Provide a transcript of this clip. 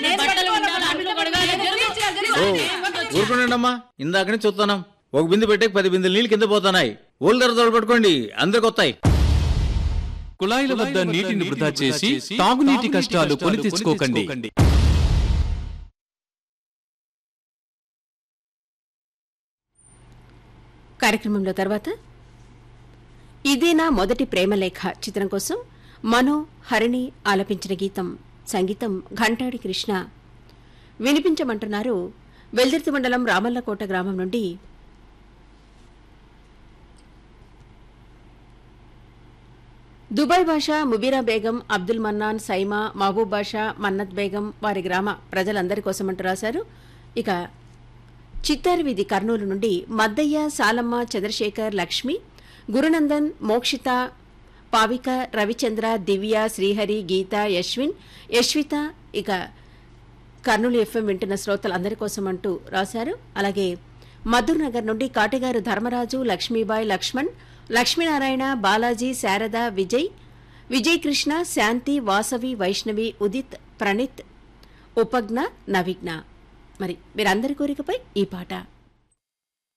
బట్టలు ఉండాలి, అంట్లు కడగాలి, జరుగు. ఓ ఊరుకోండి అమ్మా ఇందాక నుంచి చూస్తున్నాం ఒక బిందె పెట్టే పది బిందెలు నీళ్ళు కింద పోతున్నాయి ఓల్డర్ తోడు పట్టుకోండి అందరికి వస్తాయి కుళాయిల వద్ద నీటిని వృధా చేసి తాగునీటి కష్టాలు కొని తెచ్చుకోకండి కార్యక్రమంలో తర్వాత ఇదేనా మొదటి ప్రేమలేఖ చిత్రం కోసం మనో హరిణి ఆలపించిన గీతం సంగీతం ఘంటాడి కృష్ణ వినిపించమంటున్నారు వెల్దిర్తి మండలం రామల్లకోట గ్రామం నుండి దుబాయ్ బాషా ముబీరా బేగం అబ్దుల్ మన్నాన్ సైమా మహబూబ్ బాషా మన్నత్ బేగం వారి గ్రామ ప్రజలందరి కోసమంటూ రాశారు ఇక చిత్తారి వీధి కర్నూలు నుండి మద్దయ్య సాలమ్మ చంద్రశేఖర్ లక్ష్మి గురునందన్ మోక్షిత పావిక రవిచంద్ర దివ్య శ్రీహరి గీత యశ్విన్ యశ్విత ఇక కర్నూలు ఎఫ్ఎం వింటున్న శ్రోతలందరి కోసం అంటూ రాశారు అలాగే మధుర్ నగర్ నుండి కాటిగారు ధర్మరాజు లక్ష్మీబాయి లక్ష్మణ్ లక్ష్మీనారాయణ బాలాజీ శారద విజయ్ విజయ్ కృష్ణ శాంతి వాసవి వైష్ణవి ఉదిత్ ప్రణీత్ ఉపజ్ఞ నవిజ్ఞ మరి వీరందరి కోరికపై ఈ పాట